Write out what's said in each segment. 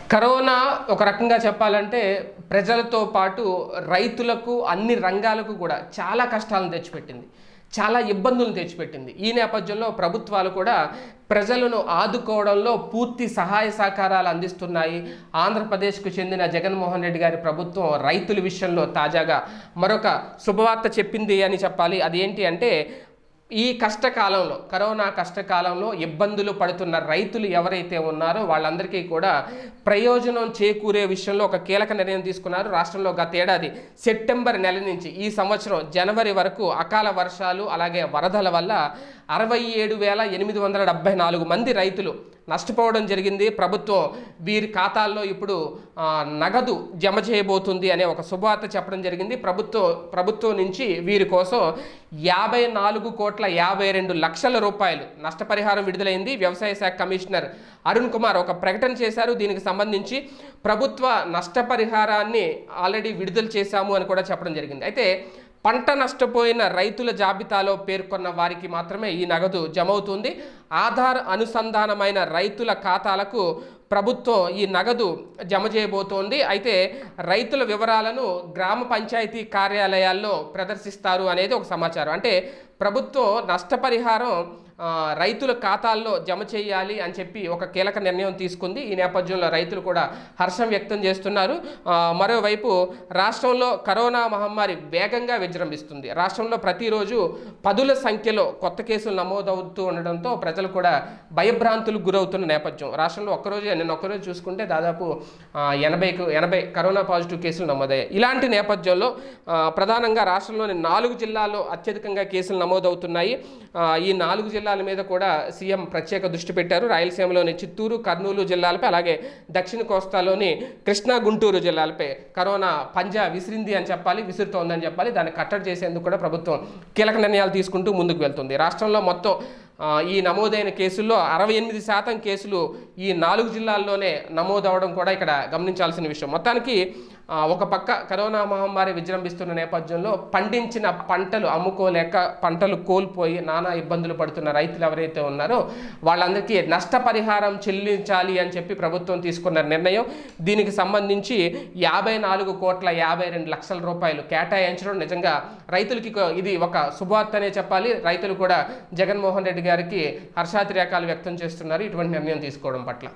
corona ఒక రకంగా చెప్పాలంటే ప్రజలతో పాటు రైతులకు అన్ని రంగాలకు కూడా చాలా కష్టాలను తెచ్చిపెట్టింది చాలా ఇబ్బందులను తెచ్చిపెట్టింది ఈ నేపథ్యంలో ప్రభుత్వాలు కూడా ప్రజలను ఆదుకోవడంలో పూర్తి సహాయ సహకారాలు అందిస్తున్నాయి ఆంధ్రప్రదేశ్కు చెందిన జగన్మోహన్ రెడ్డి గారి ప్రభుత్వం రైతుల విషయంలో తాజాగా మరొక శుభవార్త చెప్పింది అని చెప్పాలి అదేంటి అంటే ఈ కష్టకాలంలో కరోనా కష్టకాలంలో ఇబ్బందులు పడుతున్న రైతులు ఎవరైతే ఉన్నారో వాళ్ళందరికీ కూడా ప్రయోజనం చేకూరే విషయంలో ఒక కీలక నిర్ణయం తీసుకున్నారు రాష్ట్రంలో గత ఏడాది సెప్టెంబర్ నెల నుంచి ఈ సంవత్సరం జనవరి వరకు అకాల వర్షాలు అలాగే వరదల వల్ల అరవై ఏడు వేల ఎనిమిది వందల డెబ్బై నాలుగు మంది రైతులు నష్టపోవడం జరిగింది ప్రభుత్వం వీరి ఖాతాల్లో ఇప్పుడు ఆ, నగదు జమ చేయబోతుంది అనే ఒక శుభవార్త చెప్పడం జరిగింది ప్రభుత్వం ప్రభుత్వం నుంచి వీరి కోసం యాభై నాలుగు కోట్ల యాభై రెండు లక్షల రూపాయలు నష్టపరిహారం విడుదలైంది వ్యవసాయ శాఖ కమిషనర్ అరుణ్ కుమార్ ఒక ప్రకటన చేశారు దీనికి సంబంధించి ప్రభుత్వ నష్టపరిహారాన్ని ఆల్రెడీ విడుదల చేశాము అని కూడా చెప్పడం జరిగింది అయితే పంట నష్టపోయిన రైతుల జాబితాలో పేర్కొన్న వారికి మాత్రమే ఈ నగదు జమ అవుతుంది ఆధార్ అనుసంధానమైన రైతుల ఖాతాలకు ప్రభుత్వం ఈ నగదు జమ చేయబోతోంది అయితే రైతుల వివరాలను గ్రామ పంచాయతీ కార్యాలయాల్లో ప్రదర్శిస్తారు అనేది ఒక సమాచారం అంటే ప్రభుత్వం నష్టపరిహారం ఆ, రైతుల ఖాతాల్లో జమ చేయాలి అని చెప్పి ఒక కీలక నిర్ణయం తీసుకుంది ఈ నేపథ్యంలో రైతులు కూడా హర్షం వ్యక్తం చేస్తున్నారు ఆ, మరోవైపు రాష్ట్రంలో కరోనా మహమ్మారి వేగంగా విజృంభిస్తుంది రాష్ట్రంలో ప్రతిరోజు పదుల సంఖ్యలో కొత్త కేసులు నమోదవుతూ ఉండడంతో ప్రజలు కూడా భయభ్రాంతులకు గురవుతున్న నేపథ్యం రాష్ట్రంలో ఒక్కరోజు నిన్న ఒక్కరోజు చూసుకుంటే దాదాపు ఆ, ఎనభైకు ఎనభై కరోనా పాజిటివ్ కేసులు నమోదయ్యాయి ఇలాంటి నేపథ్యంలో ఆ, ప్రధానంగా రాష్ట్రంలోని నాలుగు జిల్లాల్లో అత్యధికంగా కేసులు నమోదవుతున్నాయి ఆ, ఈ నాలుగు జిల్లాల మీద కూడా సీఎం ప్రత్యేక దృష్టి పెట్టారు రాయలసీమలోని చిత్తూరు కర్నూలు జిల్లాలపై అలాగే దక్షిణ కోస్తాలోని కృష్ణా గుంటూరు జిల్లాలపై కరోనా పంజా విసిరింది అని చెప్పాలి విసురుతోందని చెప్పాలి దాన్ని కట్టడి చేసేందుకు కూడా ప్రభుత్వం కీలక నిర్ణయాలు తీసుకుంటూ ముందుకు వెళ్తుంది రాష్ట్రంలో మొత్తం ఆ, ఈ నమోదైన కేసుల్లో అరవై ఎనిమిది శాతం కేసులు ఈ నాలుగు జిల్లాల్లోనే నమోదవడం కూడా ఇక్కడ గమనించాల్సిన విషయం మొత్తానికి ఆ, ఒక పక్క కరోనా మహమ్మారి విజృంభిస్తున్న నేపథ్యంలో పండించిన పంటలు అమ్ముకోలేక పంటలు కోల్పోయి నానా ఇబ్బందులు పడుతున్న రైతులు ఎవరైతే ఉన్నారో వాళ్ళందరికీ నష్టపరిహారం చెల్లించాలి అని చెప్పి ప్రభుత్వం తీసుకున్న నిర్ణయం దీనికి సంబంధించి యాభై నాలుగు కోట్ల యాభై రెండు లక్షల రూపాయలు కేటాయించడం నిజంగా రైతులకి కొ- ఇది ఒక శుభవార్తనే చెప్పాలి రైతులు కూడా జగన్మోహన్ రెడ్డి గారికి హర్షాతిరేకాలు వ్యక్తం చేస్తున్నారు ఇటువంటి నిర్ణయం తీసుకోవడం పట్ల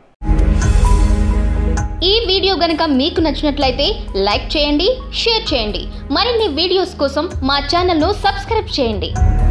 ఈ వీడియో గనక మీకు నచ్చినట్లయితే లైక్ చేయండి షేర్ చేయండి మరిన్ని వీడియోస్ కోసం మా ఛానల్ను సబ్స్క్రైబ్ చేయండి